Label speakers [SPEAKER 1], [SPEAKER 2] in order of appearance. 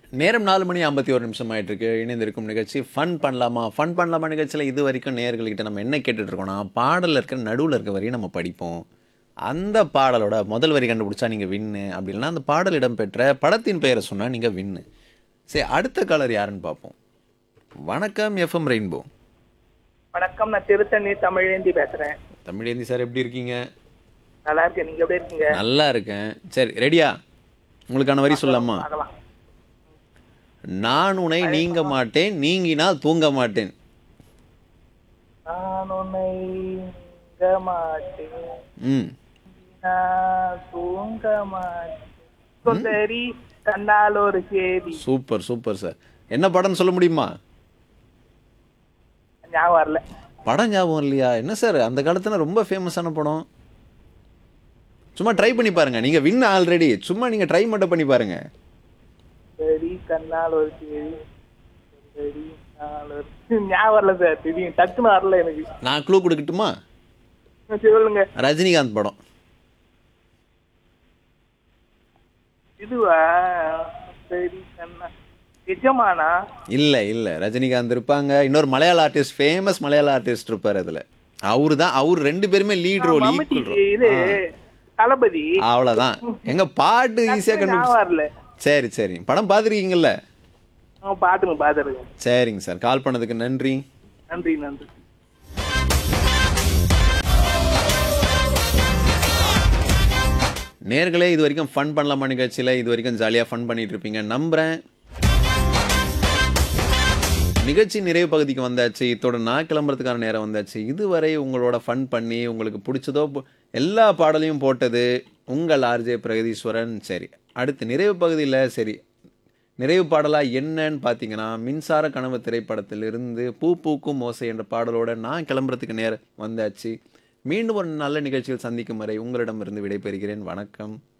[SPEAKER 1] நேரம் நாலு மணி ஐம்பத்தி ஒரு நிமிஷம் ஆயிட்டு இருக்கு இணைந்திருக்கும் நிகழ்ச்சி ஃபன் பண்ணலாமா ஃபன் பண்ணலாமா நிகழ்ச்சியில் இது வரைக்கும் நேயர்கள்கிட்ட நம்ம என்ன கேட்டுட்டு இருக்கோம்னா பாடலில் இருக்கிற நடுவில் இருக்க வரையும் நம்ம படிப்போம் அந்த பாடலோட முதல் வரி கண்டுபிடிச்சா நீங்கள் வின்னு அப்படி இல்லைன்னா அந்த பாடல் இடம்பெற்ற படத்தின் பெயரை சொன்னால் நீங்கள் வின்னு சரி அடுத்த காலர் யாருன்னு பார்ப்போம் வணக்கம் எஃப்எம் ரெயின்போ
[SPEAKER 2] வணக்கம் நான் திருத்தணி தமிழேந்தி பேசுறேன்
[SPEAKER 1] தமிழேந்தி சார் எப்படி இருக்கீங்க
[SPEAKER 2] நல்லா இருக்கேன் நீங்க எப்படி இருக்கீங்க
[SPEAKER 1] நல்லா இருக்கேன் சரி ரெடியா உங்களுக்கான வரி சொல்லலாமா
[SPEAKER 2] பார்க்கலாம்
[SPEAKER 1] நான் உன்னை நீங்க மாட்டேன் நீங்கினால் தூங்க மாட்டேன்
[SPEAKER 2] நான் உன்னை நீங்க மாட்டேன்
[SPEAKER 1] ம்
[SPEAKER 2] நான் தூங்க மாட்டேன் சுந்தரி கண்ணால் ஒரு சேதி
[SPEAKER 1] சூப்பர் சூப்பர் சார் என்ன படம்னு சொல்ல முடியுமா
[SPEAKER 2] ஞாபகம் வரல
[SPEAKER 1] படம் ஞாபகம் இல்லையா என்ன சார் அந்த காலத்துல ரொம்ப ஃபேமஸான படம் சும்மா ட்ரை பண்ணி பாருங்க நீங்க வின் ஆல்ரெடி சும்மா நீங்க ட்ரை மட்டும் பண்ணி பாருங்க
[SPEAKER 2] சரி கண்ணால் ஒரு சேதி சரி கண்ணால் ஒரு ஞாபகம் வரல சார் திடீர்னு டக்குன்னு வரல எனக்கு
[SPEAKER 1] நான் க்ளூ கொடுக்கட்டுமா
[SPEAKER 2] சரி, சொல்லுங்க
[SPEAKER 1] ரஜினிகாந்த் படம்
[SPEAKER 2] இதுவா சரி கண்ணா எஜமானா
[SPEAKER 1] இல்ல இல்ல ரஜினிகாந்த் இருப்பாங்க இன்னொரு மலையாள ஆர்டிஸ்ட் ஃபேமஸ் மலையாள ஆர்டிஸ்ட் இருப்பார் அதுல அவரு தான் அவர் ரெண்டு பேருமே லீட் ரோல்
[SPEAKER 2] மம்முட்டி
[SPEAKER 1] ஈக்குவல்
[SPEAKER 2] இது தளபதி
[SPEAKER 1] அவ்வளவுதான் எங்க பாட்டு ஈஸியா
[SPEAKER 2] ஞாபகம்
[SPEAKER 1] கண்டுபிடிச்சு
[SPEAKER 2] வரல
[SPEAKER 1] சரி சரி படம் பார்த்துருக்கீங்கல்ல
[SPEAKER 2] அவன் பாத்துங்க பாத்துருக்கேன்
[SPEAKER 1] சரிங்க சார் கால் பண்ணதுக்கு நன்றி
[SPEAKER 2] நன்றி நன்றி
[SPEAKER 1] நேர்களே இது வரைக்கும் ஃபன் பண்ணலாமா நிகழ்ச்சியில் இது வரைக்கும் ஜாலியாக ஃபன் பண்ணிட்டு இருப்பீங்க நம்புகிறேன் நிகழ்ச்சி நிறைவு பகுதிக்கு வந்தாச்சு இத்தோட நான் கிளம்புறதுக்கான நேரம் வந்தாச்சு இதுவரை உங்களோட ஃபன் பண்ணி உங்களுக்கு பிடிச்சதோ பு- எல்லா பாடலையும் போட்டது உங்கள் ஆர்ஜே பிரகதீஸ்வரன் சரி அடுத்து நிறைவு பகுதியில் சரி நிறைவு பாடலாக என்னன்னு பார்த்தீங்கன்னா மின்சார கனவு திரைப்படத்திலிருந்து பூ பூக்கும் ஓசை என்ற பாடலோட நான் கிளம்புறதுக்கு நேரம் வந்தாச்சு மீண்டும் ஒரு நல்ல நிகழ்ச்சியில் சந்திக்கும் வரை உங்களிடமிருந்து விடைபெறுகிறேன் வணக்கம்